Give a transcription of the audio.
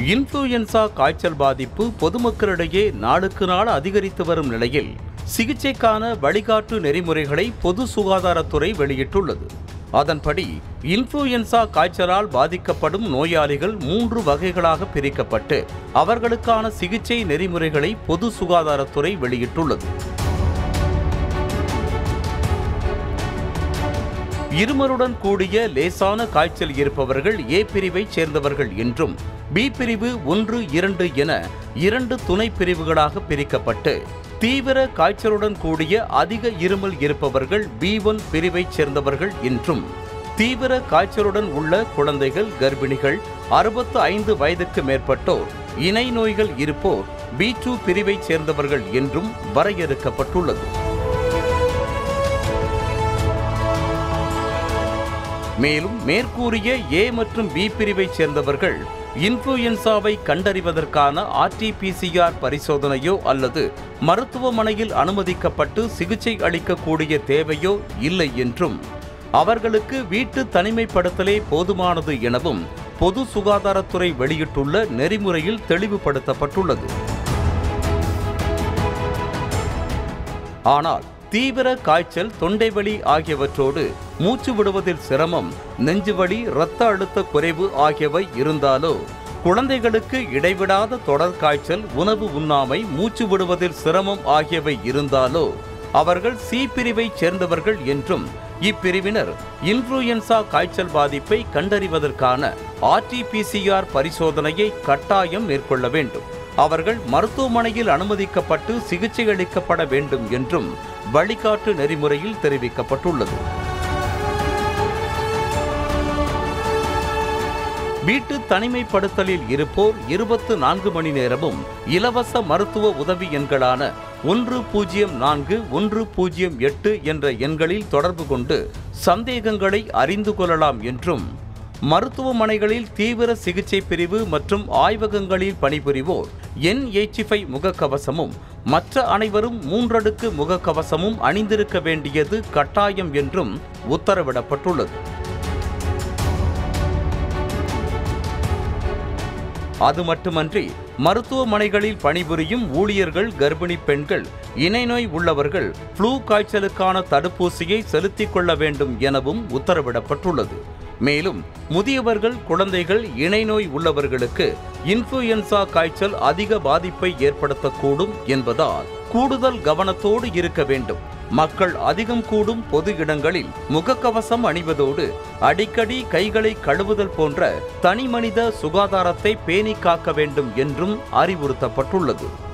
influenza காய்ச்சல் பாதிப்பு பொதுமக்களிடையே நாளுக்கு நாள் அதிகரித்து வரும் நிலையில் சிகிச்சைக்கான வழிகாட்டு நெறிமுறைகளை பொது சுகாதாரத்துறை வெளியிட்டுள்ளது அதன்படி இன்ஃப்ளூயன்சா காய்ச்சலால் பாதிக்கப்படும் நோயாளிகள் மூன்று வகைகளாக பிரிக்கப்பட்டு அவர்களுக்கான சிகிச்சை நெறிமுறைகளை பொது சுகாதாரத்துறை வெளியிட்டுள்ளது இருமருடன் கூடிய லேசான காய்ச்சல் இருப்பவர்கள் ஏ பிரிவைச் சேர்ந்தவர்கள் என்றும் பி பிரிவு ஒன்று இரண்டு என இரண்டு துணை பிரிவுகளாக பிரிக்கப்பட்டு தீவிர காய்ச்சலுடன் கூடிய அதிக இருமல் இருப்பவர்கள் பி ஒன் பிரிவைச் சேர்ந்தவர்கள் என்றும் தீவிர காய்ச்சலுடன் உள்ள குழந்தைகள் கர்ப்பிணிகள் அறுபத்து ஐந்து வயதுக்கு மேற்பட்டோர் இணை நோய்கள் இருப்போர் பி டூ பிரிவைச் சேர்ந்தவர்கள் என்றும் வரையறுக்கப்பட்டுள்ளது மேலும் மேற்கூறிய ஏ மற்றும் பி பிரிவைச் சேர்ந்தவர்கள் இன்ஃப்ளூயன்சாவை கண்டறிவதற்கான ஆர்டிபிசிஆர் பரிசோதனையோ அல்லது மருத்துவமனையில் அனுமதிக்கப்பட்டு சிகிச்சை அளிக்கக்கூடிய தேவையோ இல்லை என்றும் அவர்களுக்கு வீட்டு தனிமைப்படுத்தலே போதுமானது எனவும் பொது சுகாதாரத்துறை வெளியிட்டுள்ள நெறிமுறையில் தெளிவுபடுத்தப்பட்டுள்ளது ஆனால் தீவிர காய்ச்சல் தொண்டைவலி ஆகியவற்றோடு மூச்சு விடுவதில் சிரமம் நெஞ்சுவலி இரத்த அழுத்த குறைவு ஆகியவை இருந்தாலோ குழந்தைகளுக்கு இடைவிடாத தொடர் காய்ச்சல் உணவு உண்ணாமை மூச்சு விடுவதில் சிரமம் ஆகியவை இருந்தாலோ அவர்கள் சி பிரிவைச் சேர்ந்தவர்கள் என்றும் இப்பிரிவினர் இன்ஃப்ளூயன்சா காய்ச்சல் பாதிப்பை கண்டறிவதற்கான ஆர்டிபிசிஆர் பரிசோதனையை கட்டாயம் மேற்கொள்ள வேண்டும் அவர்கள் மருத்துவமனையில் அனுமதிக்கப்பட்டு சிகிச்சை அளிக்கப்பட வேண்டும் என்றும் வழிகாட்டு நெறிமுறையில் தெரிவிக்கப்பட்டுள்ளது வீட்டு தனிமைப்படுத்தலில் இருப்போர் இருபத்து நான்கு மணி நேரமும் இலவச மருத்துவ உதவி எண்களான ஒன்று பூஜ்ஜியம் நான்கு ஒன்று பூஜ்ஜியம் எட்டு என்ற எண்களில் தொடர்பு கொண்டு சந்தேகங்களை அறிந்து கொள்ளலாம் என்றும் மருத்துவமனைகளில் தீவிர சிகிச்சை பிரிவு மற்றும் ஆய்வகங்களில் பணிபுரிவோர் என் முகக்கவசமும் மற்ற அனைவரும் மூன்றடுக்கு முகக்கவசமும் அணிந்திருக்க வேண்டியது கட்டாயம் என்றும் உத்தரவிடப்பட்டுள்ளது அது மட்டுமன்றி மருத்துவமனைகளில் பணிபுரியும் ஊழியர்கள் கர்ப்பிணி பெண்கள் இணைநோய் உள்ளவர்கள் ஃப்ளூ காய்ச்சலுக்கான தடுப்பூசியை செலுத்திக் கொள்ள வேண்டும் எனவும் உத்தரவிடப்பட்டுள்ளது மேலும் முதியவர்கள் குழந்தைகள் இணைநோய் உள்ளவர்களுக்கு இன்ஃப்ளூயன்சா காய்ச்சல் அதிக பாதிப்பை ஏற்படுத்தக்கூடும் என்பதால் கூடுதல் கவனத்தோடு இருக்க வேண்டும் மக்கள் அதிகம் கூடும் பொது இடங்களில் முகக்கவசம் அணிவதோடு அடிக்கடி கைகளை கழுவுதல் போன்ற தனிமனித சுகாதாரத்தை பேணி காக்க வேண்டும் என்றும் அறிவுறுத்தப்பட்டுள்ளது